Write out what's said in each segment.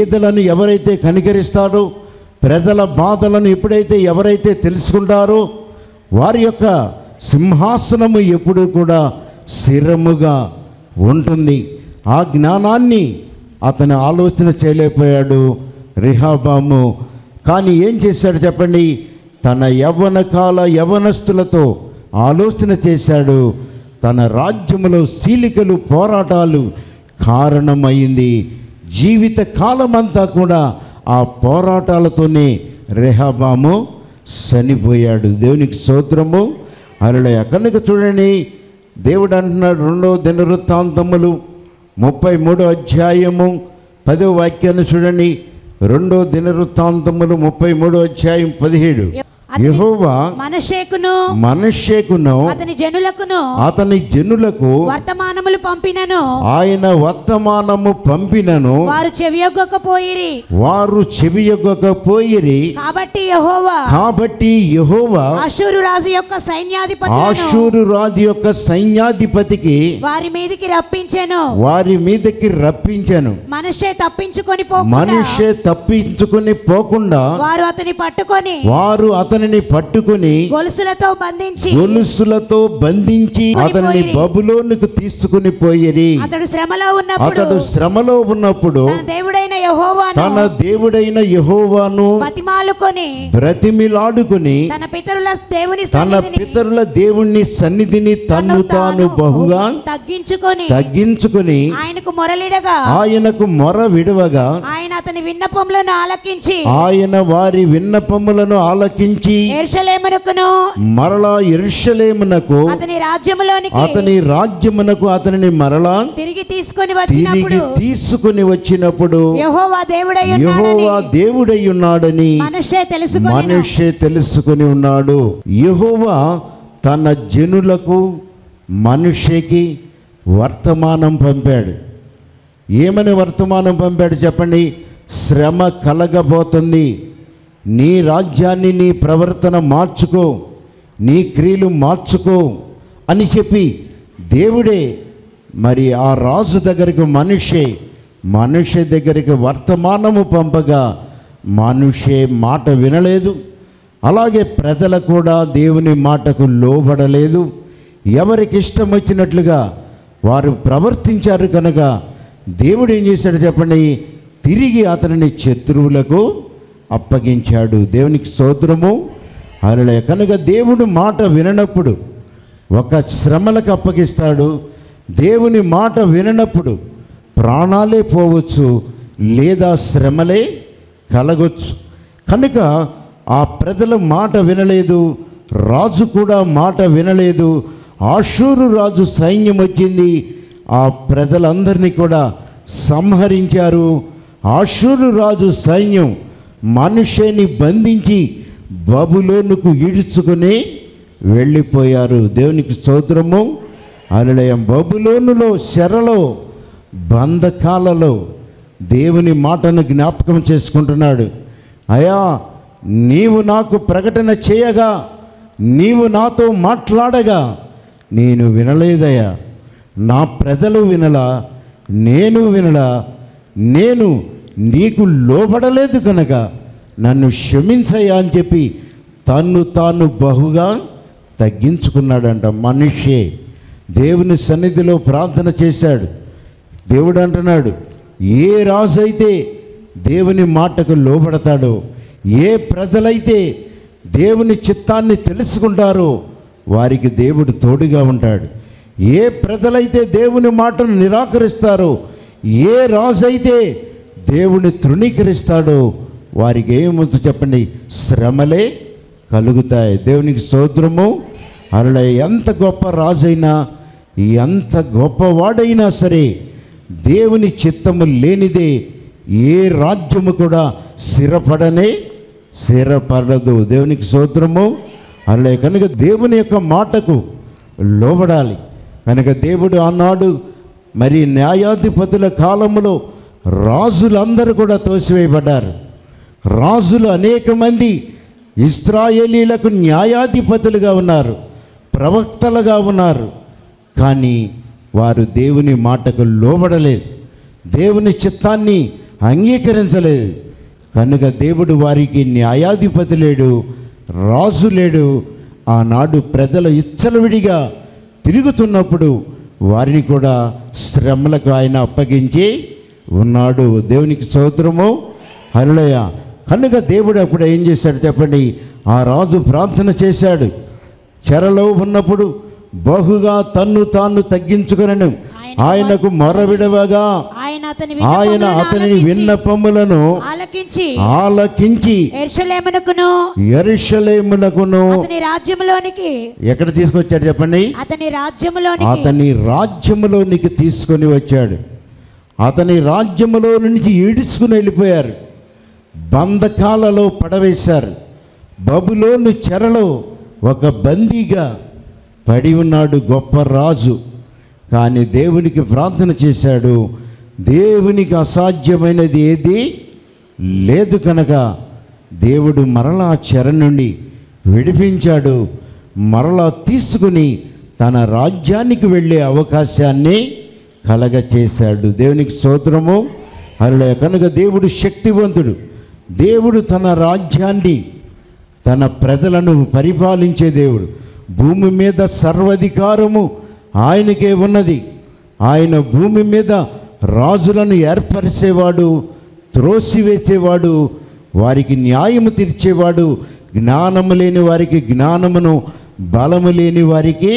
బీదలను ఎవరైతే కనికరిస్తారో ప్రజల బాధలను ఎప్పుడైతే ఎవరైతే తెలుసుకుంటారో వారి యొక్క సింహాసనము ఎప్పుడూ కూడా స్థిరముగా ఉంటుంది ఆ జ్ఞానాన్ని అతను ఆలోచన చేయలేకపోయాడు రిహాబాము కానీ ఏం చేశాడు చెప్పండి తన యవ్వన కాల యవనస్తులతో ఆలోచన చేశాడు తన రాజ్యములో సీలికలు పోరాటాలు కారణమైంది జీవిత కాలమంతా కూడా ఆ పోరాటాలతోనే రెహబాము చనిపోయాడు దేవునికి స్తోత్రము అరళయ కనుక చూడండి దేవుడు అంటున్నాడు రెండో దినవృత్తాంతములు ముప్పై మూడో అధ్యాయము పదో వాక్యాన్ని చూడండి రెండో దినవృత్తాంతములు ముప్పై మూడో అధ్యాయం పదిహేడు యెహోవా మనషేకును మనుష్యకును అతని జనులకును అతని జనులకు వర్తమానములు పంపినను ఆయన వర్తమానము పంపినను వారు చెవియొగ్గకపోయిరి వారు చెవియొగ్గకపోయిరి కాబట్టి యెహోవా కాబట్టి యెహోవా అశూరు రాజు యొక్క సైన్యాధిపతి ఆషూరు రాజు యొక్క సైన్యాధిపతికి వారి మీదికి రప్పించెను వారి మీదకి రప్పించను మనుష్య తప్పించుకొని పోకుండా మనిషి తప్పించుకుని పోకుండా వారు అతని పట్టుకొని వారు అతనిని పట్టుకుని గొలుసులతో బంధించి గొలుసులతో బంధించి అతనిని బబులోనికి తీసుకుని పోయిరి అతడు శ్రమలో ఉన్నప్పుడు అతడు శ్రమలో ఉన్నప్పుడు తన దేవుడైన యెహోవాను తన దేవుడైన యెహోవాను బతిమాలుకొని బ్రతిమిలాడుకుని తన పితరుల దేవుని తన సన్నిధిని పితరుల దేవుణ్ణి సన్నిధిని తన్ను తాను బహుగా తగ్గించుకొని తగ్గించుకుని ఆయనకు మొరలిడగా ఆయనకు మొర విడవగా ఆయన అతని విన్నపములను ఆలకించి ఆయన వారి విన్నపములను ఆలకించి ఎర్షలేమునకును మరలా ఎరుషలేమునకు అతని రాజ్యములోనికి అతని రాజ్యమునకు అతనిని మరలా తిరిగి తీసుకొని తిరిగి వచ్చినప్పుడు తీసుకుని వచ్చినప్పుడు యెహోవా దేవుడై ఉన్నాడని యెహోవా దేవుడై ఉన్నాడని మనుష్య తెలుసుకొని మనుష్య తెలుసుకుని ఉన్నాడు యెహోవా తన జనులకు మనుష్యకి వర్తమానం పంపాడు ఏమని వర్తమానం పంపాడు చెప్పండి శ్రమ కలగబోతుంది నీ రాజ్యాన్ని నీ ప్రవర్తన మార్చుకో నీ క్రియలు మార్చుకో అని చెప్పి దేవుడే మరి ఆ రాజు దగ్గరికి మనిషే మనిషి దగ్గరికి వర్తమానము పంపగా మనిషే మాట వినలేదు అలాగే ప్రజలు కూడా దేవుని మాటకు లోబడలేదు ఎవరికి ఇష్టం వచ్చినట్లుగా వారు ప్రవర్తించారు కనుక దేవుడు ఏం చేశాడు చెప్పండి తిరిగి అతనిని శత్రువులకు అప్పగించాడు దేవునికి స్తోత్రము అలా కనుక దేవుడు మాట విననప్పుడు ఒక శ్రమలకు అప్పగిస్తాడు దేవుని మాట విననప్పుడు ప్రాణాలే పోవచ్చు లేదా శ్రమలే కలగొచ్చు కనుక ఆ ప్రజల మాట వినలేదు రాజు కూడా మాట వినలేదు ఆషూరు రాజు సైన్యం వచ్చింది ఆ ప్రజలందరినీ కూడా సంహరించారు ఆషూరు రాజు సైన్యం మనుష్యని బంధించి బబులోనుకు ఈడ్చుకుని వెళ్ళిపోయారు దేవునికి స్తోత్రము అలలయం బబులోనులో శరలో బంధకాలలో దేవుని మాటను జ్ఞాపకం చేసుకుంటున్నాడు అయా నీవు నాకు ప్రకటన చేయగా నీవు నాతో మాట్లాడగా నేను వినలేదయ్యా నా ప్రజలు వినలా నేను వినలా నేను నీకు లోబడలేదు కనుక నన్ను క్షమించయ్యా అని చెప్పి తన్ను తాను బహుగా తగ్గించుకున్నాడంట మనిషే దేవుని సన్నిధిలో ప్రార్థన చేశాడు దేవుడు అంటున్నాడు ఏ రాజు అయితే దేవుని మాటకు లోబడతాడో ఏ ప్రజలైతే దేవుని చిత్తాన్ని తెలుసుకుంటారో వారికి దేవుడు తోడుగా ఉంటాడు ఏ ప్రజలైతే దేవుని మాటను నిరాకరిస్తారో ఏ రాజు అయితే దేవుని తృణీకరిస్తాడో వారికి ఏముందు చెప్పండి శ్రమలే కలుగుతాయి దేవునికి స్తోత్రము అలా ఎంత గొప్ప రాజైనా ఎంత గొప్పవాడైనా సరే దేవుని చిత్తము లేనిదే ఏ రాజ్యము కూడా స్థిరపడనే స్థిరపడదు దేవునికి స్తోత్రము అలా కనుక దేవుని యొక్క మాటకు లోబడాలి కనుక దేవుడు ఆనాడు మరి న్యాయాధిపతుల కాలంలో రాజులందరూ కూడా తోసివేయబడ్డారు రాజులు అనేక మంది ఇస్రాయేలీలకు న్యాయాధిపతులుగా ఉన్నారు ప్రవక్తలుగా ఉన్నారు కానీ వారు దేవుని మాటకు లోబడలేదు దేవుని చిత్తాన్ని అంగీకరించలేదు కనుక దేవుడు వారికి న్యాయాధిపతి లేడు రాజు లేడు ఆనాడు ప్రజలు ఇచ్చలవిడిగా తిరుగుతున్నప్పుడు వారిని కూడా శ్రమలకు ఆయన అప్పగించి ఉన్నాడు దేవునికి స్తోత్రము హల్లెలూయా కనుక దేవుడు అప్పుడు ఏం చేశాడు చెప్పండి ఆ రాజు ప్రార్థన చేశాడు చెరలో ఉన్నప్పుడు బహుగా తన్ను తాను తగ్గించుకొనను ఆయనకు మొరవిడవగా ఆయన అతని ఆయన అతని విన్నపములను ఆలకించి ఆలకించి ఎర్షలేమునకును ఎరుషలేమునకును అతని రాజ్యములోనికి ఎక్కడ తీసుకొచ్చాడు చెప్పండి అతని రాజ్యములోనికి అతని రాజ్యములోనికి తీసుకొని వచ్చాడు అతని రాజ్యములో నుంచి ఈడ్చుకుని వెళ్ళిపోయారు బంధకాలలో పడవేశారు బబులోను చెరలో ఒక బందీగా పడి ఉన్నాడు గొప్ప రాజు కానీ దేవునికి ప్రార్థన చేశాడు దేవునికి అసాధ్యమైనది ఏది లేదు కనుక దేవుడు మరలా చెర నుండి విడిపించాడు మరలా తీసుకుని తన రాజ్యానికి వెళ్ళే అవకాశాన్ని కలగచేశాడు దేవునికి స్తోత్రము అలా కనుక దేవుడు శక్తివంతుడు దేవుడు తన రాజ్యాన్ని తన ప్రజలను పరిపాలించే దేవుడు భూమి మీద సర్వాధికారము ఆయనకే ఉన్నది ఆయన భూమి మీద రాజులను ఏర్పరిచేవాడు త్రోసివేసేవాడు వారికి న్యాయము తీర్చేవాడు జ్ఞానము లేని వారికి జ్ఞానమును బలము లేని వారికి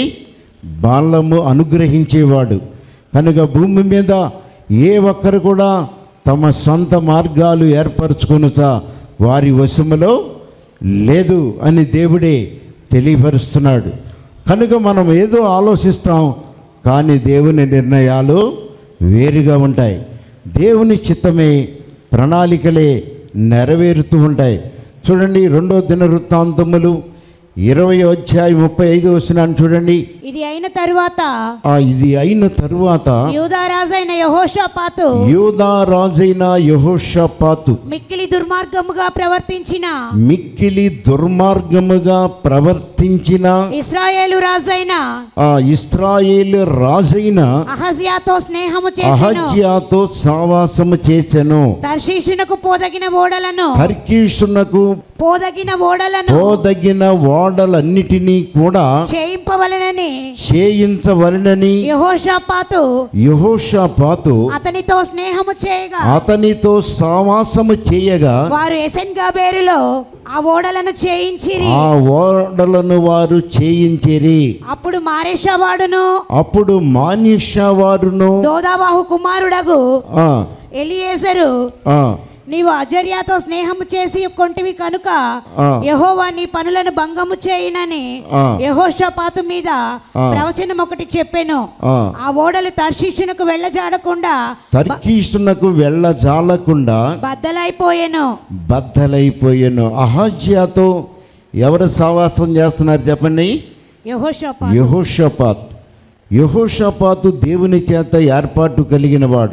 బలము అనుగ్రహించేవాడు కనుక భూమి మీద ఏ ఒక్కరు కూడా తమ సొంత మార్గాలు ఏర్పరచుకొనుతా వారి వశములో లేదు అని దేవుడే తెలియపరుస్తున్నాడు కనుక మనం ఏదో ఆలోచిస్తాం కానీ దేవుని నిర్ణయాలు వేరుగా ఉంటాయి దేవుని చిత్తమే ప్రణాళికలే నెరవేరుతూ ఉంటాయి చూడండి రెండో దిన వృత్తాంతములు ఇరవై అధ్యాయం ముప్పై ఐదు వస్తున్నాను చూడండి ఇది అయిన తరువాత ఆ ఇది అయిన తరువాత యూదారాజైన యహోషాపాతు యూదా రాజైన యహోషపాతు మిక్కిలి దుర్మార్గముగా ప్రవర్తించిన మిక్కిలి దుర్మార్గముగా ప్రవర్తించిన ఇస్రాయేలు రాజైన ఆ ఇస్రాయేలు రాజైన అహజ్యాతో స్నేహము చేసెను అహజ్యాతో సావాసము చేసెను తర్షీషునకు పోదగిన ఓడలను తర్కీషునకు పోదగిన ఓడలను పోదగిన ఓడలన్నిటినీ కూడా చేయింపవలనని చేయించవలనని యహోషాపాతు యహోషపాతు అతనితో స్నేహము చేయగా అతనితో సావాసము చేయగా వారు ఎసెన్ గాబేరులో ఆ ఓడలను చేయించిరి ఆ ఓడలను వారు చేయించిరి అప్పుడు మారేషావాడును అప్పుడు మానిషా వారును దోదాబాహు కుమారుడగు ఆ, ఎలియేజరు ఆ, నీవు అజర్యాతో స్నేహము చేసి కొంటివి కనుక ఆ. యహోవా నీ పనులను భంగము చేయినని ఆ. యహోషపాతు మీద ఆ. ప్రవచనం ఒకటి చెప్పాను ఆ. ఆ ఓడలు తర్షీషునకు వెళ్ళజాడకుండా తర్కీషునకు వెళ్ళజాలకుండా బద్దలైపోయాను బద్దలైపోయాను అహజ్యాతో ఎవరు సావాసం చేస్తున్నారు చెప్పండి యహోషపాతు యహోషపాత్ యహోషపాతు దేవుని చేత ఏర్పాటు కలిగిన వాడు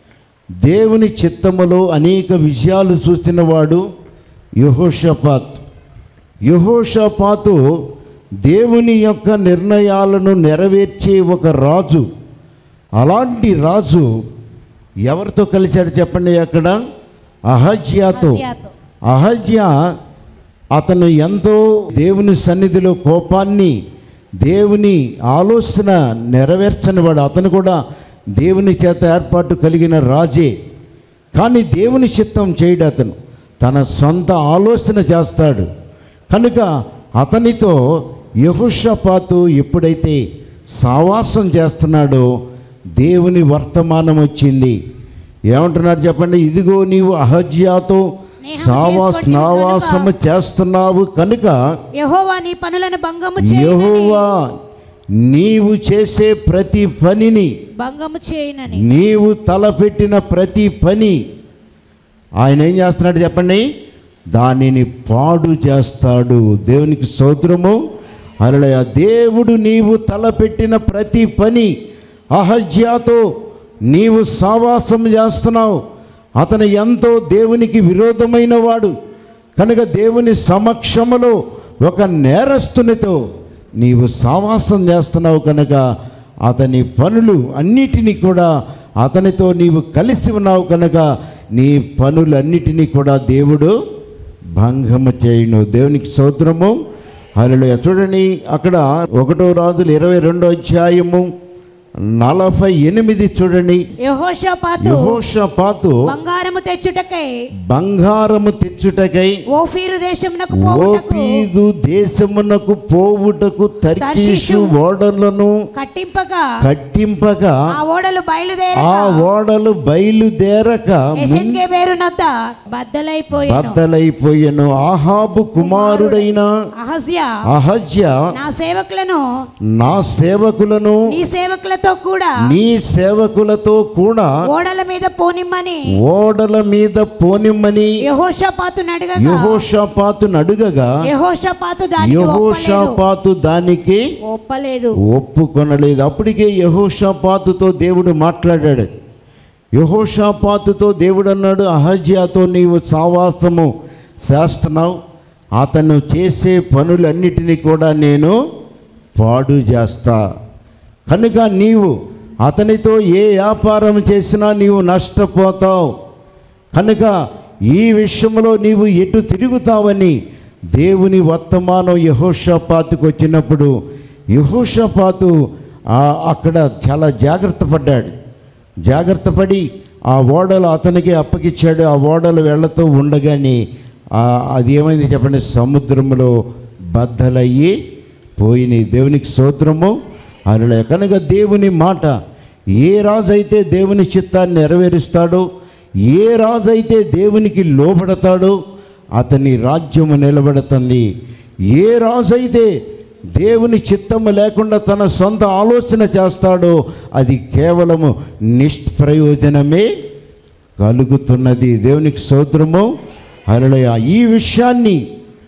దేవుని చిత్తములో అనేక విషయాలు చూసినవాడు యహోషపాత్ యహోషపాతు దేవుని యొక్క నిర్ణయాలను నెరవేర్చే ఒక రాజు అలాంటి రాజు ఎవరితో కలిశాడు చెప్పండి అక్కడ అహజ్యాతో అహజ్యాతో. అహజ్య అతను ఎంతో దేవుని సన్నిధిలో కోపాన్ని దేవుని ఆలోచన నెరవేర్చని వాడు అతను కూడా దేవుని చేత ఏర్పాటు కలిగిన రాజే కానీ దేవుని చిత్తం చేయడు అతను తన సొంత ఆలోచన చేస్తాడు కనుక అతనితో యహుషపాతు ఎప్పుడైతే సావాసం చేస్తున్నాడో దేవుని వర్తమానం వచ్చింది ఏమంటున్నారు చెప్పండి ఇదిగో నీవు అహజ్యాతో స్నేహం సావాస్ చేసుకొంటివి నావాసము చేస్తున్నావు కనుక యహోవా నీ పనులను భంగము చేయనని యెహోవా నీవు చేసే ప్రతి పనిని భంగము చేయనని నీవు తలపెట్టిన ప్రతి పని ఆయన ఏం చేస్తున్నాడు చెప్పండి దానిని పాడు చేస్తాడు దేవునికి సోదరము అలయ దేవుడు నీవు తలపెట్టిన ప్రతి పని అహజ్యాతో నీవు సావాసం చేస్తున్నావు అతను ఎంతో దేవునికి విరోధమైన వాడు కనుక దేవుని సమక్షములో ఒక నేరస్తునితో నీవు సావాసం చేస్తున్నావు కనుక అతని పనులు అన్నిటినీ కూడా అతనితో నీవు కలిసి ఉన్నావు కనుక నీ పనులన్నిటినీ కూడా దేవుడు భంగము చేయును దేవునికి స్తోత్రము హల్లెలూయా చూడండి అక్కడ ఒకటో రాజులు ఇరవై రెండో అధ్యాయము నలభై ఎనిమిది చూడండి యెహోషాపాతు యెహోషాపాతు బంగారము తెచ్చుటకై బంగారము తెచ్చుటకై ఓఫీరు దేశమునకు పోవుటకు ఓపీదు దేశమునకు పోవుటకు తర్కీషు తర్షీషు ఓడలను కట్టింపగా కట్టింపగా ఆ ఓడలు బయలుదేర ఆ ఓడలు బయలుదేరక యశన్గే పేరునొద్ద బద్దలైపోయాను బద్దలైపోయెను ఆహాబు కుమారుడైన అహజ్య అహజ్య నా సేవకులను నా సేవకులను నీ సేవకులతో కూడా నీ సేవకులతో కూడా ఓడల మీద పోనిమ్మని ఓడల మీద పోనిమ్మని యెహోషాపాతు అడగగా యహోషాపాతును అడుగగా యెహోషాపాతు దానికి ఒప్పలేదు. యహోషాపాతు దానికి ఒప్పలేదు ఒప్పుకొనలేదు అప్పటికే యహోషాపాతుతో దేవుడు మాట్లాడాడు యహోషాపాతుతో దేవుడు అన్నాడు అహజ్యాతో నీవు సావాసము చేస్తున్నావు అతను చేసే పనులన్నిటినీ కూడా నేను పాడు చేస్తా కనుక నీవు అతనితో ఏ వ్యాపారం చేసినా నీవు నష్టపోతావు కనుక ఈ విషయంలో నీవు ఎటు తిరుగుతావని దేవుని వర్తమానం యహోషపాతుకు వచ్చినప్పుడు యహోషపాతు ఆ- అక్కడ చాలా జాగ్రత్త పడ్డాడు జాగ్రత్త పడి ఆ ఓడలు అతనికి అప్పగిచ్చాడు ఆ ఓడలు వెళ్తూ ఉండగానే ఆ- అది ఏమైంది చెప్పండి సముద్రంలో బద్దలయ్యి పోయినాయి దేవునికి స్తోత్రము అలా కనుక దేవుని మాట ఏ రాజు అయితే దేవుని చిత్తాన్ని నెరవేరుస్తాడో ఏ రాజు అయితే దేవునికి లోబడతాడో అతని రాజ్యము నిలబడుతుంది ఏ రాజు అయితే దేవుని చిత్తము లేకుండా తన సొంత ఆలోచన చేస్తాడో అది కేవలము నిష్ప్రయోజనమే కలుగుతున్నది దేవునికి సోదరము అలయ ఈ విషయాన్ని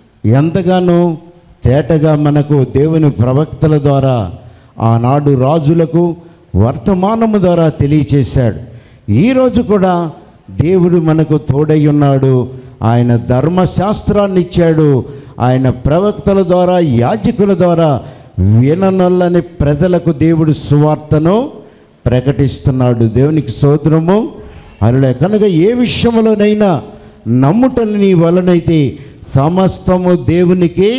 ఎంతగానో తేటగా మనకు దేవుని ప్రవక్తల ద్వారా ఆనాడు రాజులకు వర్తమానము ద్వారా తెలియచేశాడు ఈరోజు కూడా దేవుడు మనకు తోడై ఉన్నాడు ఆయన ధర్మశాస్త్రాన్ని ఇచ్చాడు ఆయన ప్రవక్తల ద్వారా యాజకుల ద్వారా విననొల్లని ప్రజలకు దేవుడు సువార్తను ప్రకటిస్తున్నాడు దేవునికి సోదరము అలా కనుక ఏ విషయంలోనైనా నమ్ముటలు నీ వలనైతే సమస్తము దేవునికి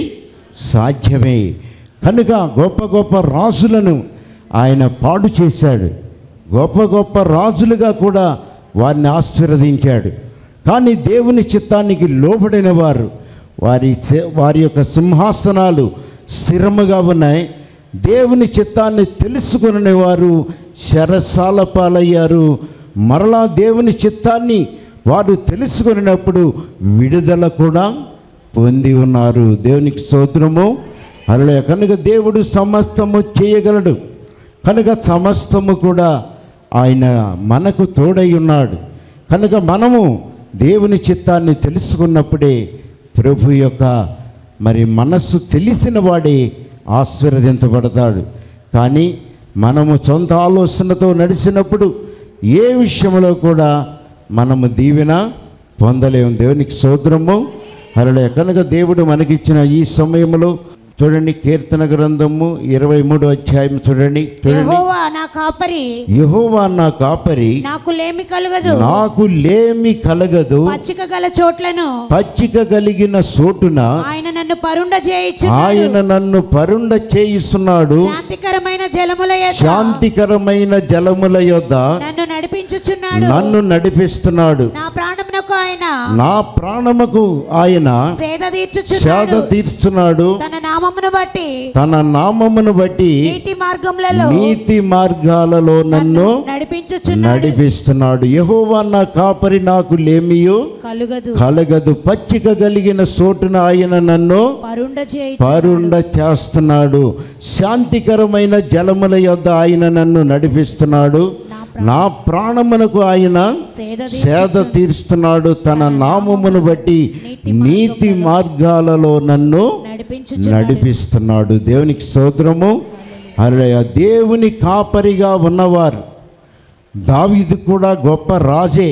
సాధ్యమే కనుక గొప్ప గొప్ప రాజులను ఆయన పాడు చేశాడు గొప్ప గొప్ప రాజులుగా కూడా వారిని ఆశీర్వదించాడు కానీ దేవుని చిత్తానికి లోబడిన వారు వారి చే- వారి యొక్క సింహాసనాలు స్థిరముగా ఉన్నాయి దేవుని చిత్తాన్ని తెలుసుకునే వారు శరసాల పాలయ్యారు మరలా దేవుని చిత్తాన్ని వారు తెలుసుకున్నప్పుడు విడుదల కూడా పొంది ఉన్నారు దేవునికి స్తోత్రము అలా కనుక దేవుడు సమస్తము చేయగలడు కనుక సమస్తము కూడా ఆయన మనకు తోడై ఉన్నాడు కనుక మనము దేవుని చిత్తాన్ని తెలుసుకున్నప్పుడే ప్రభు యొక్క మరి మనస్సు తెలిసిన వాడే ఆశీర్వదించబడతాడు కానీ మనము సొంత ఆలోచనతో నడిచినప్పుడు ఏ విషయంలో కూడా మనము దీవెన పొందలేము దేవునికి సోదరము అలా కనుక దేవుడు మనకిచ్చిన ఈ సమయంలో చూడండి కీర్తన గ్రంథము ఇరవై మూడు అధ్యాయం చూడండి చూడండి యెహోవా నా కాపరి యహోవా నా కాపరి నాకు లేమి కలుగదు నాకు లేమి కలగదు పచ్చిక గల చోట్లను పచ్చిక కలిగిన సోటున ఆయన నన్ను పరుండ చేయించు ఆయన నన్ను పరుండ చేయిస్తున్నాడు శాంతికరమైన జలముల యొద్ద శాంతికరమైన జలముల యొద్ద నన్ను నడిపించుచున్నాడు నన్ను నడిపిస్తున్నాడు నా ప్రాణమునకు ఆయన నా ప్రాణముకు ఆయన సేద సేద తీర్చుచున్నాడు తీర్చున్నాడు తన నామమును బట్టి తన నామమును బట్టి నీతి మార్గములలో నీతి మార్గాలలో నన్ను నడిపించుచున్నాడు నడిపిస్తున్నాడు యహోవా నా కాపరి నాకు లేమియో కలుగదు కలగదు పచ్చిక కలిగిన సోటున ఆయన నన్ను పరుండ చేయి పరుండ చేస్తున్నాడు శాంతికరమైన జలముల యొద్ద ఆయన నన్ను నడిపిస్తున్నాడు నా ప్రాణమునకు ఆయన సేద సేద తీరుస్తున్నాడు తన నామమును బట్టి నీతి మార్గాలలో నన్ను నడిపించు నడిపిస్తున్నాడు దేవునికి స్తోత్రము అలయ దేవుని కాపరిగా ఉన్నవారు దావీదు కూడా గొప్ప రాజే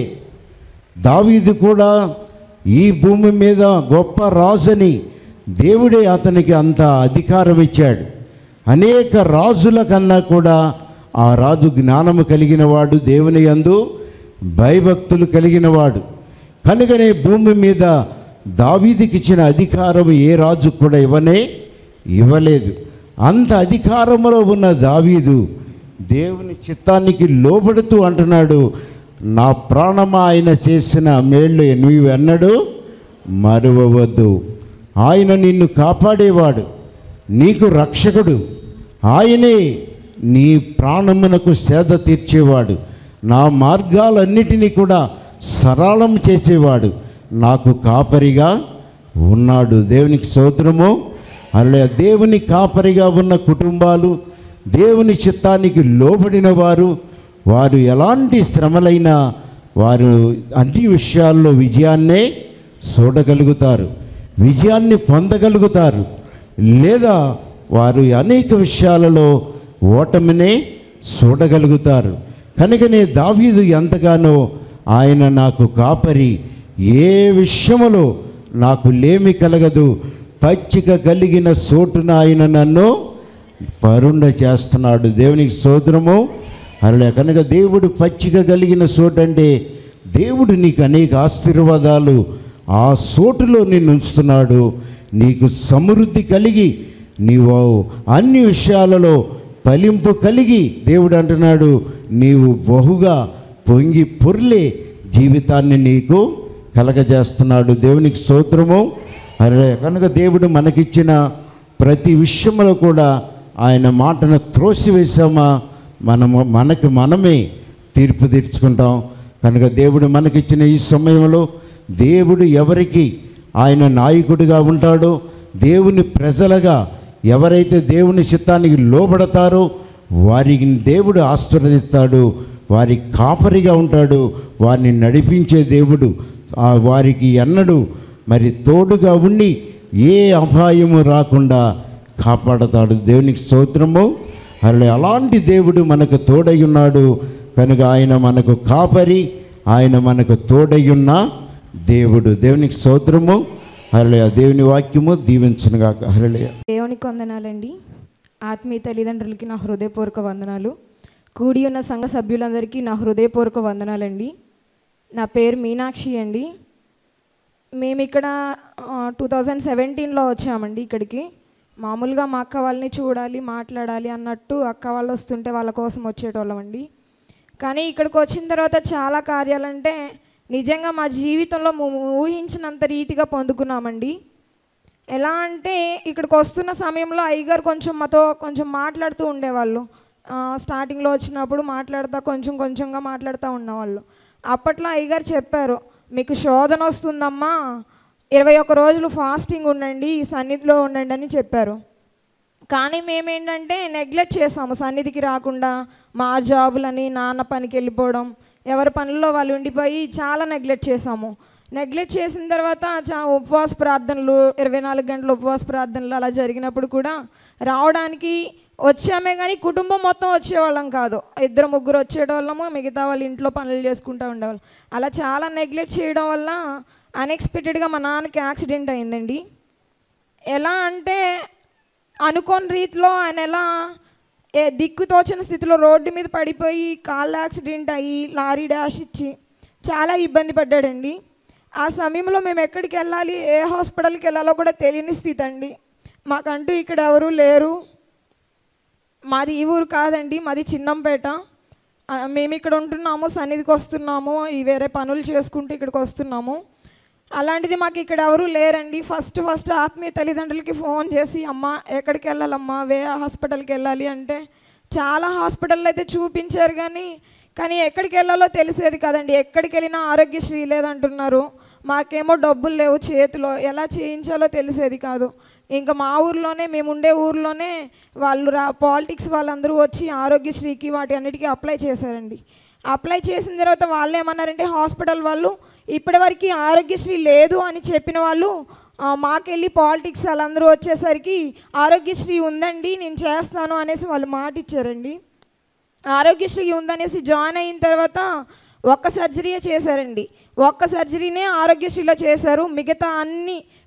దావీదు కూడా ఈ భూమి మీద గొప్ప రాజుని దేవుడే అతనికి అంత అధికారం ఇచ్చాడు అనేక రాజుల కన్నా కూడా ఆ రాజు జ్ఞానము కలిగిన వాడు దేవుని యందు భయభక్తులు కలిగిన వాడు కనుకనే భూమి మీద దావీదికి ఇచ్చిన అధికారం ఏ రాజు కూడా ఇవ్వనే ఇవ్వలేదు అంత అధికారంలో ఉన్న దావీదు దేవుని చిత్తానికి లోబడుతూ అంటున్నాడు నా ప్రాణమా ఆయన చేసిన మేళ్ళు నీవు ఎన్నడూ మరువవద్దు ఆయన నిన్ను కాపాడేవాడు నీకు రక్షకుడు ఆయనే నీ ప్రాణమునకు సేద తీర్చేవాడు నా మార్గాలన్నిటినీ కూడా సరళం చేసేవాడు నాకు కాపరిగా ఉన్నాడు దేవునికి స్తోత్రము అలా దేవుని కాపరిగా ఉన్న కుటుంబాలు దేవుని చిత్తానికి లోబడిన వారు వారు ఎలాంటి శ్రమలైనా వారు అన్ని విషయాల్లో విజయాన్నే చూడగలుగుతారు విజయాన్ని పొందగలుగుతారు లేదా వారు అనేక విషయాలలో ఓటమినే చూడగలుగుతారు కనుకనే దావీదు ఎంతగానో ఆయన నాకు కాపరి ఏ విషయములో నాకు లేమి కలగదు పచ్చిక కలిగిన సోటున ఆయన నన్ను పరుండ చేస్తున్నాడు దేవునికి సోదరము అలా కనుక దేవుడు పచ్చిక కలిగిన సోటు అంటే దేవుడు నీకు అనేక ఆశీర్వాదాలు ఆ సోటులో నిన్ను ఉంచుతున్నాడు నీకు సమృద్ధి కలిగి నీవు అన్ని విషయాలలో ఫలింపు కలిగి దేవుడు అంటున్నాడు నీవు బహుగా పొంగి పొర్లే జీవితాన్ని నీకు కలగజేస్తున్నాడు దేవునికి స్తోత్రము అరే కనుక దేవుడు మనకిచ్చిన ప్రతి విషయంలో కూడా ఆయన మాటను త్రోసివేసామా మనము మనకు మనమే తీర్పు తీర్చుకుంటాం కనుక దేవుడు మనకిచ్చిన ఈ సమయంలో దేవుడు ఎవరికి ఆయన నాయకుడిగా ఉంటాడో దేవుని ప్రజలుగా ఎవరైతే దేవుని చిత్తానికి లోబడతారో వారికి దేవుడు ఆశీర్వదిస్తాడు వారి కాపరిగా ఉంటాడు వారిని నడిపించే దేవుడు ఆ వారికి ఎన్నడూ మరి తోడుగా ఉండి ఏ అపాయము రాకుండా కాపాడతాడు దేవునికి స్తోత్రము అలా అలాంటి దేవుడు మనకు తోడై ఉన్నాడు కనుక ఆయన మనకు కాపరి ఆయన మనకు తోడై ఉన్న దేవుడు దేవునికి స్తోత్రము హరళయ దేవుని వాక్యము దీవించనుగా హరళయ దేవునికి వందనాలండి ఆత్మీయ తల్లిదండ్రులకి నా హృదయపూర్వక వందనాలు కూడి ఉన్న సంఘ సభ్యులందరికీ నా హృదయపూర్వక వందనాలండి నా పేరు మీనాక్షి అండి మేము ఇక్కడ టూ థౌజండ్ సెవెంటీన్లో వచ్చామండి ఇక్కడికి మామూలుగా మా అక్క వాళ్ళని చూడాలి మాట్లాడాలి అన్నట్టు అక్క వాళ్ళు వస్తుంటే వాళ్ళ కోసం వచ్చేటోళ్ళమండి కానీ ఇక్కడికి వచ్చిన తర్వాత చాలా కార్యాలంటే నిజంగా మా జీవితంలో మేము ఊహించినంత రీతిగా పొందుకున్నామండి ఎలా అంటే ఇక్కడికి వస్తున్న సమయంలో అయ్యగారు కొంచెం మాతో కొంచెం మాట్లాడుతూ ఉండేవాళ్ళు ఆ, స్టార్టింగ్లో వచ్చినప్పుడు మాట్లాడుతూ కొంచెం కొంచెంగా మాట్లాడుతూ ఉన్నవాళ్ళు అప్పట్లో అయ్యగారు చెప్పారు మీకు శోధన వస్తుందమ్మా ఇరవై ఒక్క రోజులు ఫాస్టింగ్ ఉండండి ఈ సన్నిధిలో ఉండండి అని చెప్పారు కానీ మేమేంటంటే నెగ్లెక్ట్ చేసాము సన్నిధికి రాకుండా మా జాబులని నాన్న పనికి వెళ్ళిపోవడం ఎవరి పనుల్లో వాళ్ళు ఉండిపోయి చాలా నెగ్లెక్ట్ చేసాము నెగ్లెక్ట్ చేసిన తర్వాత చా ఉపవాస ప్రార్థనలు ఇరవై నాలుగు గంటల ఉపవాస ప్రార్థనలు అలా జరిగినప్పుడు కూడా రావడానికి వచ్చామే కానీ కుటుంబం మొత్తం వచ్చేవాళ్ళం కాదు ఇద్దరు ముగ్గురు వచ్చేటోళ్ళము మిగతా వాళ్ళు ఇంట్లో పనులు చేసుకుంటూ ఉండేవాళ్ళం అలా చాలా నెగ్లెక్ట్ చేయడం వల్ల అన్ఎక్స్పెక్టెడ్గా మా నాన్నకి యాక్సిడెంట్ అయిందండి ఎలా అంటే అనుకోని రీతిలో ఆయన ఎలా ఏ దిక్కు తోచని స్థితిలో రోడ్డు మీద పడిపోయి కాళ్ళు యాక్సిడెంట్ అయ్యి లారీ డాష్ ఇచ్చి చాలా ఇబ్బంది పడ్డాడండి ఆ సమయంలో మేము ఎక్కడికి వెళ్ళాలి ఏ హాస్పిటల్కి వెళ్ళాలో కూడా తెలియని స్థితి అండి మాకంటూ ఇక్కడ ఎవరూ లేరు మాది ఈ ఊరు కాదండి మాది చిన్నంపేట ఆ, మేము ఇక్కడ ఉంటున్నాము సన్నిధికి వస్తున్నాము ఈ వేరే పనులు చేసుకుంటూ ఇక్కడికి వస్తున్నాము అలాంటిది మాకు ఇక్కడ ఎవరు లేరండి ఫస్ట్ ఫస్ట్ ఆత్మీయ తల్లిదండ్రులకి ఫోన్ చేసి అమ్మ ఎక్కడికి వెళ్ళాలమ్మా వే హాస్పిటల్కి వెళ్ళాలి అంటే చాలా హాస్పిటల్ అయితే చూపించారు కానీ కానీ ఎక్కడికి వెళ్ళాలో తెలిసేది కదండి ఎక్కడికి వెళ్ళినా ఆరోగ్యశ్రీ లేదంటున్నారు మాకేమో డబ్బులు లేవు చేతిలో ఎలా చేయించాలో తెలిసేది కాదు ఇంకా మా ఊర్లోనే మేము ఉండే ఊర్లోనే వాళ్ళు రా పాలిటిక్స్ వాళ్ళందరూ వచ్చి ఆరోగ్యశ్రీకి వాటి అన్నిటికీ అప్లై చేశారండి అప్లై చేసిన తర్వాత వాళ్ళు ఏమన్నారంటే హాస్పిటల్ వాళ్ళు ఇప్పటివరకు ఆరోగ్యశ్రీ లేదు అని చెప్పిన వాళ్ళు ఆ, మాకెళ్ళి పాలిటిక్స్ వాళ్ళందరూ వచ్చేసరికి ఆరోగ్యశ్రీ ఉందండి నేను చేస్తాను అనేసి వాళ్ళు మాట ఇచ్చారండి ఆరోగ్యశ్రీ ఉందనేసి జాయిన్ అయిన తర్వాత ఒక్క సర్జరీయే చేశారండి ఒక్క సర్జరీనే ఆరోగ్యశ్రీలో చేశారు మిగతా అన్ని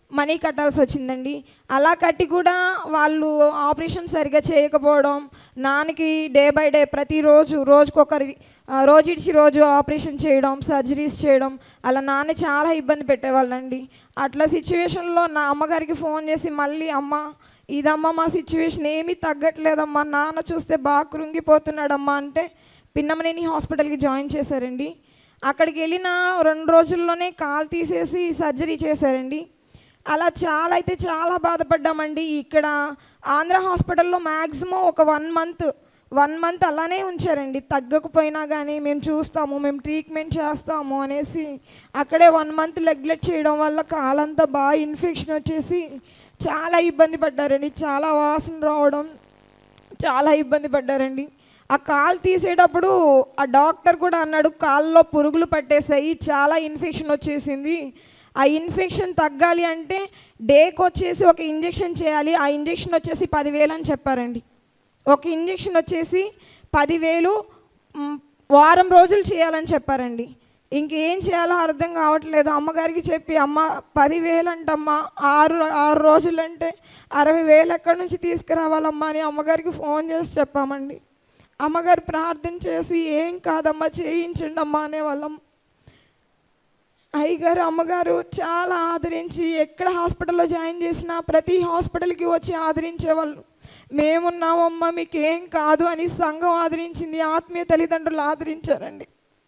మనీ కట్టాల్సి వచ్చిందండి అలా కట్టి కూడా వాళ్ళు ఆపరేషన్ సరిగా చేయకపోవడం నాన్నకి డే బై డే ప్రతిరోజు రోజుకొకరి ఆ, రోజు ఇడిచి రోజు ఆపరేషన్ చేయడం సర్జరీస్ చేయడం అలా నాన్న చాలా ఇబ్బంది పెట్టేవాళ్ళండి అట్లా సిచ్యువేషన్లో నా అమ్మగారికి ఫోన్ చేసి మళ్ళీ అమ్మ ఇదమ్మా మా సిచ్యువేషన్ ఏమీ తగ్గట్లేదమ్మా నాన్న చూస్తే బాగా కృంగిపోతున్నాడమ్మా అంటే పిన్నమనేని హాస్పిటల్కి జాయిన్ చేశారండి అక్కడికి వెళ్ళిన రెండు రోజుల్లోనే కాలు తీసేసి సర్జరీ చేశారండి అలా చాలా అయితే చాలా బాధపడ్డామండి ఇక్కడ ఆంధ్ర హాస్పిటల్లో మ్యాక్సిమం ఒక వన్ మంత్ వన్ మంత్ అలానే ఉంచారండి తగ్గకపోయినా కానీ మేము చూస్తాము మేము ట్రీట్మెంట్ చేస్తాము అనేసి అక్కడే వన్ మంత్ నెగ్లెక్ట్ చేయడం వల్ల కాలంతా బాగా ఇన్ఫెక్షన్ వచ్చేసి చాలా ఇబ్బంది పడ్డారండి చాలా వాసన రావడం చాలా ఇబ్బంది పడ్డారండి ఆ కాలు తీసేటప్పుడు ఆ డాక్టర్ కూడా అన్నాడు కాల్లో పురుగులు పట్టేసాయి చాలా ఇన్ఫెక్షన్ వచ్చేసింది ఆ ఇన్ఫెక్షన్ తగ్గాలి అంటే డేకి వచ్చేసి ఒక ఇంజెక్షన్ చేయాలి ఆ ఇంజెక్షన్ వచ్చేసి పదివేలు అని చెప్పారండి ఒక ఇంజెక్షన్ వచ్చేసి పదివేలు మ్, వారం రోజులు చేయాలని చెప్పారండి ఇంకేం చేయాలో అర్థం కావట్లేదు అమ్మగారికి చెప్పి అమ్మ పదివేలు అంటమ్మా ఆరు ఆరు రోజులు అంటే అరవై వేలు ఎక్కడి నుంచి తీసుకురావాలమ్మా అని అమ్మగారికి ఫోన్ చేసి చెప్పామండి అమ్మగారు ప్రార్థన చేసి ఏం కాదమ్మా చేయించండి అమ్మా అనేవాళ్ళం అయ్యగారు అమ్మగారు చాలా ఆదరించి ఎక్కడ హాస్పిటల్లో జాయిన్ చేసినా ప్రతి హాస్పిటల్కి వచ్చి ఆదరించేవాళ్ళు మేమున్నామమ్మా మీకు ఏం కాదు అని సంఘం ఆదరించింది ఆత్మీయ తల్లిదండ్రులు ఆదరించారండి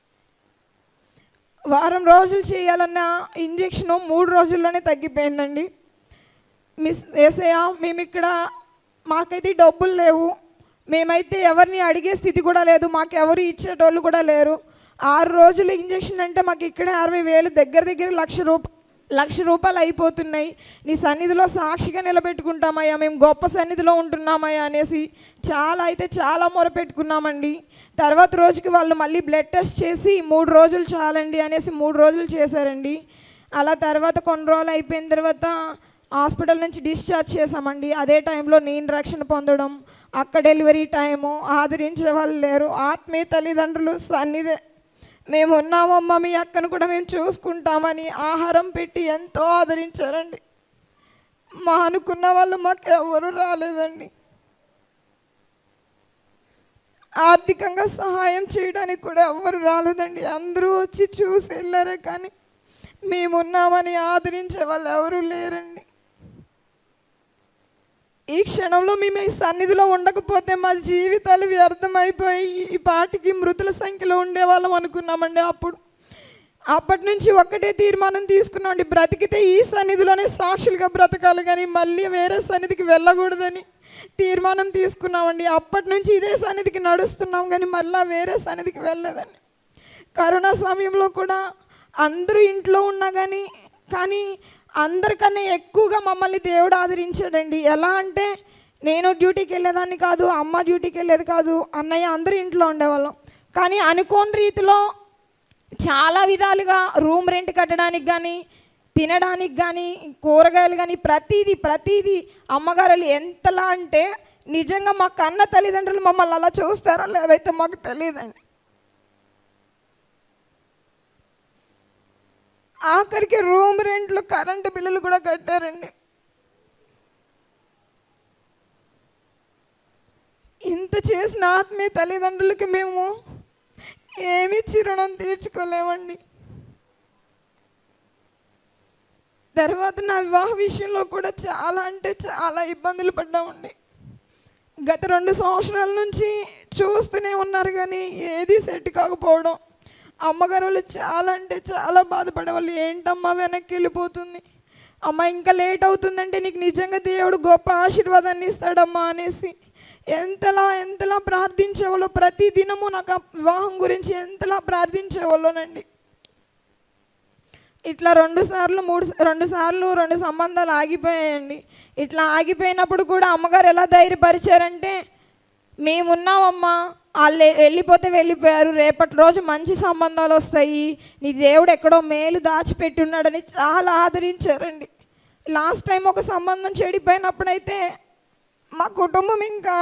వారం రోజులు చేయాలన్న ఇంజెక్షన్ మూడు రోజుల్లోనే తగ్గిపోయిందండి మిస్ ఏసయ్య మేము ఇక్కడ మాకైతే డబ్బులు లేవు మేమైతే ఎవరిని అడిగే స్థితి కూడా లేదు మాకు ఎవరు ఇచ్చేటోళ్ళు కూడా లేరు ఆరు రోజులు ఇంజెక్షన్ అంటే మాకు ఇక్కడే అరవై వేలు దగ్గర దగ్గర లక్ష రూప లక్ష రూపాయలు అయిపోతున్నాయి నీ సన్నిధిలో సాక్షిగా నిలబెట్టుకుంటామయ్యా మేము గొప్ప సన్నిధిలో ఉంటున్నామయ్యా అనేసి చాలా అయితే చాలా మొరపెట్టుకున్నామండి తర్వాత రోజుకి వాళ్ళు మళ్ళీ బ్లడ్ టెస్ట్ చేసి మూడు రోజులు చాలండి అనేసి మూడు రోజులు చేశారండి అలా తర్వాత కొన్ని రోజులు అయిపోయిన తర్వాత హాస్పిటల్ నుంచి డిశ్చార్జ్ చేసామండి అదే టైంలో నేను రక్షణ పొందడం అక్క డెలివరీ టైము ఆదరించే వాళ్ళు లేరు ఆత్మీయ తల్లిదండ్రులు సన్నిధి మేము ఉన్నామమ్మా మీ అక్కను కూడా మేము చూసుకుంటామని ఆహారం పెట్టి ఎంతో ఆదరించారండి మా అనుకున్న వాళ్ళు మాకు ఎవరు రాలేదండి ఆర్థికంగా సహాయం చేయడానికి కూడా ఎవ్వరు రాలేదండి అందరూ వచ్చి చూసి వెళ్ళారే కానీ మేమున్నామని ఆదరించే వాళ్ళు ఎవరు లేరండి ఈ క్షణంలో మేము ఈ సన్నిధిలో ఉండకపోతే మా జీవితాలు వ్యర్థమైపోయి ఈ పాటికి మృతుల సంఖ్యలో ఉండేవాళ్ళం అనుకున్నామండి అప్పుడు అప్పటి నుంచి ఒక్కటే తీర్మానం తీసుకున్నామండి బ్రతికితే ఈ సన్నిధిలోనే సాక్షులుగా బ్రతకాలి కానీ మళ్ళీ వేరే సన్నిధికి వెళ్ళకూడదని తీర్మానం తీసుకున్నామండి అప్పటి నుంచి ఇదే సన్నిధికి నడుస్తున్నాం కానీ మళ్ళీ వేరే సన్నిధికి వెళ్ళలేదండి కరోనా సమయంలో కూడా అందరూ ఇంట్లో ఉన్నా కానీ కానీ అందరికన్నా ఎక్కువగా మమ్మల్ని దేవుడు ఆదరించాడండి ఎలా అంటే నేను డ్యూటీకి వెళ్ళేదాన్ని కాదు అమ్మ డ్యూటీకి వెళ్ళేది కాదు అన్నయ్య అందరూ ఇంట్లో ఉండేవాళ్ళం కానీ అనుకోని రీతిలో చాలా విధాలుగా రూమ్ రెంట్ కట్టడానికి కానీ తినడానికి కానీ కూరగాయలు కానీ ప్రతిదీ ప్రతిదీ అమ్మగారు ఎంతలా అంటే నిజంగా మా కన్న తల్లిదండ్రులు మమ్మల్ని అలా చూస్తారో లేదైతే మాకు తెలియదండి ఆఖరికి రూమ్ రెంట్లు కరెంటు బిల్లులు కూడా కట్టారండి ఇంత చేసిన ఆత్మీయ తల్లిదండ్రులకి మేము ఏమీ చిరుణం తీర్చుకోలేమండి తర్వాత నా వివాహ విషయంలో కూడా చాలా అంటే చాలా ఇబ్బందులు పడ్డామండి గత రెండు సంవత్సరాల నుంచి చూస్తూనే ఉన్నారు కానీ ఏది సెట్ కాకపోవడం అమ్మగారు వాళ్ళు చాలా అంటే చాలా బాధపడేవాళ్ళు ఏంటమ్మా వెనక్కి వెళ్ళిపోతుంది అమ్మ ఇంకా లేట్ అవుతుందంటే నీకు నిజంగా దేవుడు గొప్ప ఆశీర్వాదాన్ని ఇస్తాడమ్మా అనేసి ఎంతలా ఎంతలా ప్రార్థించేవాళ్ళు ప్రతి దినము నాకు ఆ వివాహం గురించి ఎంతలా ప్రార్థించేవాళ్ళోనండి ఇట్లా రెండు సార్లు మూడు రెండు సార్లు రెండు సంబంధాలు ఆగిపోయాయండి ఇట్లా ఆగిపోయినప్పుడు కూడా అమ్మగారు ఎలా ధైర్యపరిచారంటే మేమున్నామమ్మా వాళ్ళు వెళ్ళిపోతే వెళ్ళిపోయారు రేపటి రోజు మంచి సంబంధాలు వస్తాయి నీ దేవుడు ఎక్కడో మేలు దాచిపెట్టి ఉన్నాడని చాలా ఆదరించారండి లాస్ట్ టైం ఒక సంబంధం చెడిపోయినప్పుడైతే మా కుటుంబం ఇంకా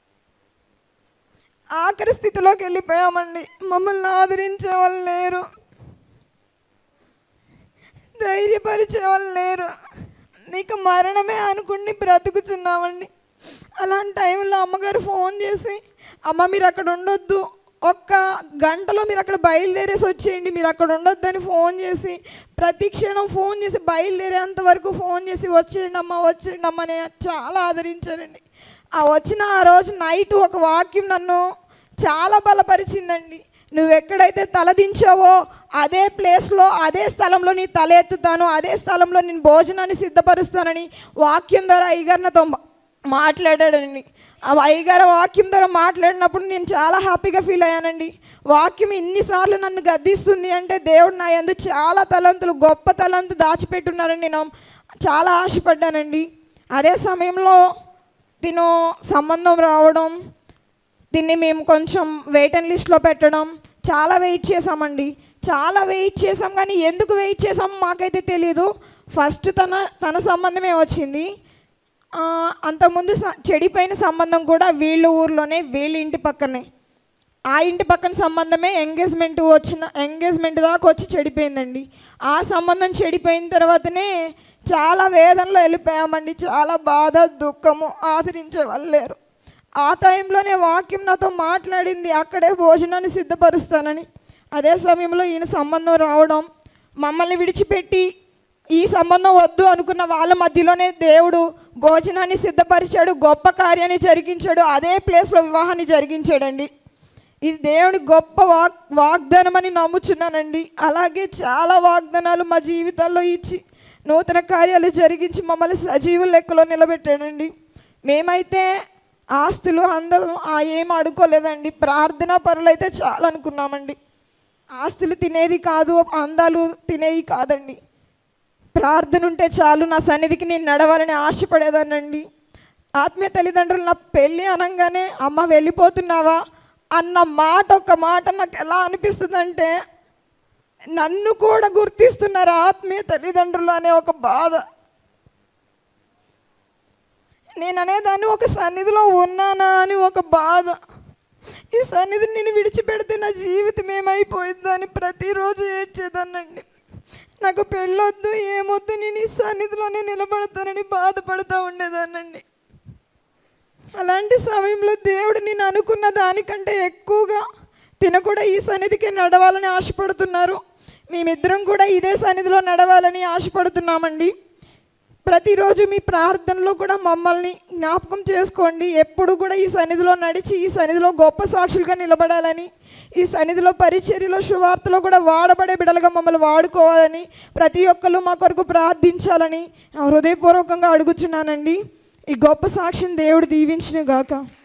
ఆఖరి స్థితిలోకి వెళ్ళిపోయామండి మమ్మల్ని ఆదరించే వాళ్ళు లేరు ధైర్యపరిచే వాళ్ళు లేరు నీకు మరణమే అనుకుని బ్రతుకుతున్నామండి అలాంటి టైంలో అమ్మగారు ఫోన్ చేసి అమ్మ మీరు అక్కడ ఉండొద్దు ఒక్క గంటలో మీరు అక్కడ బయలుదేరేసి వచ్చేయండి మీరు అక్కడ ఉండొద్దని ఫోన్ చేసి ప్రతి క్షణం ఫోన్ చేసి బయలుదేరేంత వరకు ఫోన్ చేసి వచ్చేయండి అమ్మ వచ్చేయండి అమ్మ అని చాలా ఆదరించారండి ఆ వచ్చిన ఆ రోజు నైట్ ఒక వాక్యం నన్ను చాలా బలపరిచిందండి నువ్వు ఎక్కడైతే తలదించావో అదే ప్లేస్లో అదే స్థలంలో నీ తల ఎత్తుతాను అదే స్థలంలో నేను భోజనాన్ని సిద్ధపరుస్తానని వాక్యం ద్వారా అయ్యగారు నాతో మా- మాట్లాడాడండి ఆ అయ్యగారు వాక్యం ద్వారా మాట్లాడినప్పుడు నేను చాలా హ్యాపీగా ఫీల్ అయ్యానండి వాక్యం ఇన్నిసార్లు నన్ను గద్దిస్తుంది అంటే దేవుడు నా యందు చాలా తలంతులు గొప్ప తలంతు దాచిపెట్టున్నారని నేను చాలా ఆశపడ్డానండి అదే సమయంలో తిను సంబంధం రావడం దీన్ని మేము కొంచెం వెయిట్ అండ్ లిస్ట్లో పెట్టడం చాలా వెయిట్ చేసామండి చాలా వెయిట్ చేసాం కానీ ఎందుకు వెయిట్ చేసాం మాకైతే తెలియదు ఫస్ట్ తన తన సంబంధమే వచ్చింది ఆ, అంతకుముందు స- చెడిపోయిన సంబంధం కూడా వీళ్ళ ఊర్లోనే వీళ్ళ ఇంటి పక్కనే ఆ ఇంటి పక్కన సంబంధమే ఎంగేజ్మెంట్ వచ్చిన ఎంగేజ్మెంట్ దాకా వచ్చి చెడిపోయిందండి ఆ సంబంధం చెడిపోయిన తర్వాతనే చాలా వేదనలో వెళ్ళిపోయామండి చాలా బాధ దుఃఖము ఆదరించే వాళ్ళు లేరు ఆ టైంలోనే వాక్యం నాతో మాట్లాడింది అక్కడే భోజనాన్ని సిద్ధపరుస్తానని అదే సమయంలో ఈయన సంబంధం రావడం మమ్మల్ని విడిచిపెట్టి ఈ సంబంధం వద్దు అనుకున్న వాళ్ళ మధ్యలోనే దేవుడు భోజనాన్ని సిద్ధపరిచాడు గొప్ప కార్యాన్ని జరిగించాడు అదే ప్లేస్లో వివాహాన్ని జరిగించాడండి ఇది దేవుని గొప్ప వాగ్ వాగ్దానం అని నమ్ముచున్నానండి అలాగే చాలా వాగ్దానాలు మా జీవితాల్లో ఇచ్చి నూతన కార్యాలు జరిగించి మమ్మల్ని సజీవ లెక్కలో నిలబెట్టాడండి మేమైతే ఆస్తులు అందరం ఆ ఏం అడుకోలేదండి ప్రార్థనా పరులు అయితే చాలా అనుకున్నామండి ఆస్తులు తినేది కాదు అందాలు తినేవి కాదండి ప్రార్థన ఉంటే చాలు నా సన్నిధికి నేను నడవాలని ఆశపడేదానండి ఆత్మీయ తల్లిదండ్రులు నా పెళ్ళి అనగానే అమ్మ వెళ్ళిపోతున్నావా అన్న మాట ఒక మాట నాకు ఎలా అనిపిస్తుందంటే నన్ను కూడా గుర్తిస్తున్నారు ఆత్మీయ తల్లిదండ్రులు అనే ఒక బాధ నేను అనేదాన్ని ఒక సన్నిధిలో ఉన్నానా అని ఒక బాధ ఈ సన్నిధిని నేను విడిచిపెడితే నా జీవితం ఏమైపోయిందో అని ప్రతిరోజు ఏడ్చేదానండి నాకు పెళ్ళొద్దు ఏమొద్దు నేను ఈ సన్నిధిలోనే నిలబడతానని బాధపడుతూ ఉండేదానండి అలాంటి సమయంలో దేవుడు నేను అనుకున్న దానికంటే ఎక్కువగా తిన కూడా ఈ సన్నిధికి నడవాలని ఆశపడుతున్నారు మేమిద్దరం కూడా ఇదే సన్నిధిలో నడవాలని ఆశపడుతున్నామండి ప్రతిరోజు మీ ప్రార్థనలో కూడా మమ్మల్ని జ్ఞాపకం చేసుకోండి ఎప్పుడు కూడా ఈ సన్నిధిలో నడిచి ఈ సన్నిధిలో గొప్ప సాక్షులుగా నిలబడాలని ఈ సన్నిధిలో పరిచర్యలో శువార్తలో కూడా వాడబడే బిడలుగా మమ్మల్ని వాడుకోవాలని ప్రతి ఒక్కరు మా కొరకు ప్రార్థించాలని హృదయపూర్వకంగా అడుగుచున్నానండి ఈ గొప్ప సాక్షిని దేవుడు దీవించిన గాక